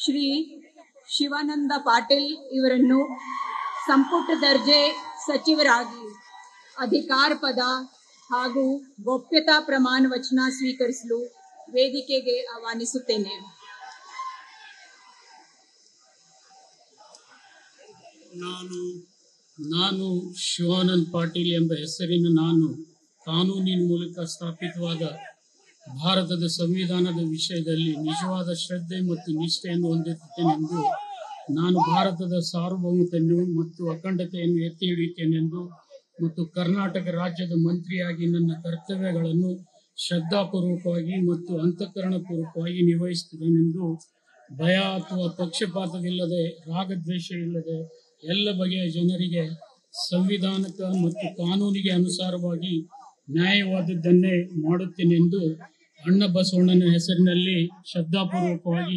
ಶ್ರೀ ಶಿವಾನಂದ ಪಾಟೀಲ್ ಇವರನ್ನು ಸಂಪುಟ ದರ್ಜೆ ಸಚಿವರಾಗಿ ಅಧಿಕಾರ ಪದ ಹಾಗೂ ಗೋಪ್ಯತಾ ಪ್ರಮಾಣ ವಚನ ಸ್ವೀಕರಿಸಲು ವೇದಿಕೆಗೆ ಆಹ್ವಾನಿಸುತ್ತೇನೆ ನಾನು ನಾನು ಶಿವಾನಂದ್ ಪಾಟೀಲ್ ಎಂಬ ಹೆಸರಿನ ನಾನು ಕಾನೂನಿನ ಮೂಲಕ ಸ್ಥಾಪಿತವಾದ ಭಾರತದ ಸಂವಿಧಾನದ ವಿಷಯದಲ್ಲಿ ನಿಜವಾದ ಶ್ರದ್ಧೆ ಮತ್ತು ನಿಷ್ಠೆಯನ್ನು ಹೊಂದಿರುತ್ತೇನೆಂದು ನಾನು ಭಾರತದ ಸಾರ್ವಭೌಮತೆಯನ್ನು ಮತ್ತು ಅಖಂಡತೆಯನ್ನು ಎತ್ತಿ ಹಿಡಿಯುತ್ತೇನೆಂದು ಮತ್ತು ಕರ್ನಾಟಕ ರಾಜ್ಯದ ಮಂತ್ರಿಯಾಗಿ ನನ್ನ ಕರ್ತವ್ಯಗಳನ್ನು ಶ್ರದ್ಧಾಪೂರ್ವಕವಾಗಿ ಮತ್ತು ಅಂತಃಕರಣಪೂರ್ವಕವಾಗಿ ನಿರ್ವಹಿಸುತ್ತೇನೆಂದು ಭಯ ಅಥವಾ ಪಕ್ಷಪಾತವಿಲ್ಲದೆ ರಾಗದ್ವೇಷ ಇಲ್ಲದೆ ಎಲ್ಲ ಬಗೆಯ ಜನರಿಗೆ ಸಂವಿಧಾನಕ ಮತ್ತು ಕಾನೂನಿಗೆ ಅನುಸಾರವಾಗಿ ನ್ಯಾಯವಾದದ್ದನ್ನೇ ಮಾಡುತ್ತೇನೆಂದು ಅಣ್ಣ ಬಸವಣ್ಣನ ಹೆಸರಿನಲ್ಲಿ ಶ್ರದ್ಧಾಪೂರ್ವಕವಾಗಿ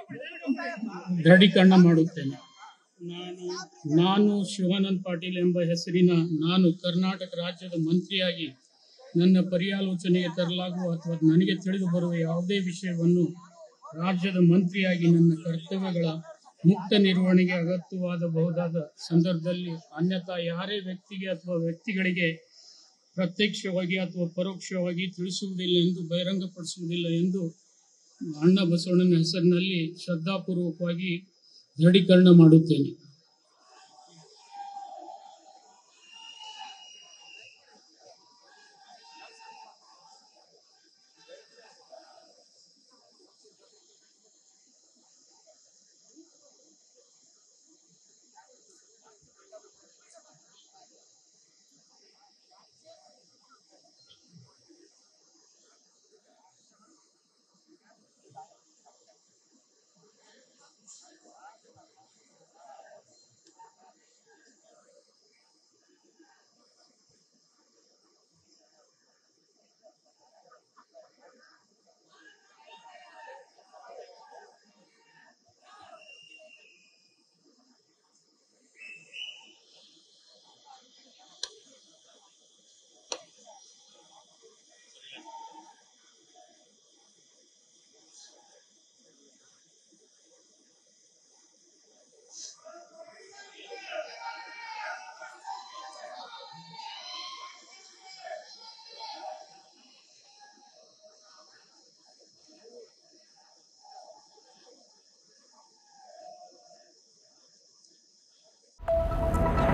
ದೃಢೀಕರಣ ಮಾಡುತ್ತೇನೆ ನಾನು ನಾನು ಶಿವಾನಂದ್ ಪಾಟೀಲ್ ಎಂಬ ಹೆಸರಿನ ನಾನು ಕರ್ನಾಟಕ ರಾಜ್ಯದ ಮಂತ್ರಿಯಾಗಿ ನನ್ನ ಪರ್ಯಾಲೋಚನೆಗೆ ತರಲಾಗುವ ಅಥವಾ ನನಗೆ ತಿಳಿದು ಬರುವ ಯಾವುದೇ ವಿಷಯವನ್ನು ರಾಜ್ಯದ ಮಂತ್ರಿಯಾಗಿ ನನ್ನ ಕರ್ತವ್ಯಗಳ ಮುಕ್ತ ನಿರ್ವಹಣೆಗೆ ಅಗತ್ಯವಾದ ಬಹುದಾದ ಸಂದರ್ಭದಲ್ಲಿ ಅನ್ಯಥಾ ಯಾರೇ ವ್ಯಕ್ತಿಗೆ ಅಥವಾ ವ್ಯಕ್ತಿಗಳಿಗೆ ಪ್ರತ್ಯಕ್ಷವಾಗಿ ಅಥವಾ ಪರೋಕ್ಷವಾಗಿ ತಿಳಿಸುವುದಿಲ್ಲ ಎಂದು ಬಹಿರಂಗಪಡಿಸುವುದಿಲ್ಲ ಎಂದು ಅಣ್ಣ ಬಸವಣ್ಣನ ಹೆಸರಿನಲ್ಲಿ ಶ್ರದ್ಧಾಪೂರ್ವಕವಾಗಿ ದೃಢೀಕರಣ ಮಾಡುತ್ತೇನೆ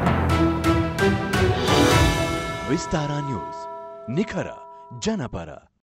ವಿಸ್ತಾರ ನ್ಯೂಸ್ ನಿಖರ ಜನಪರ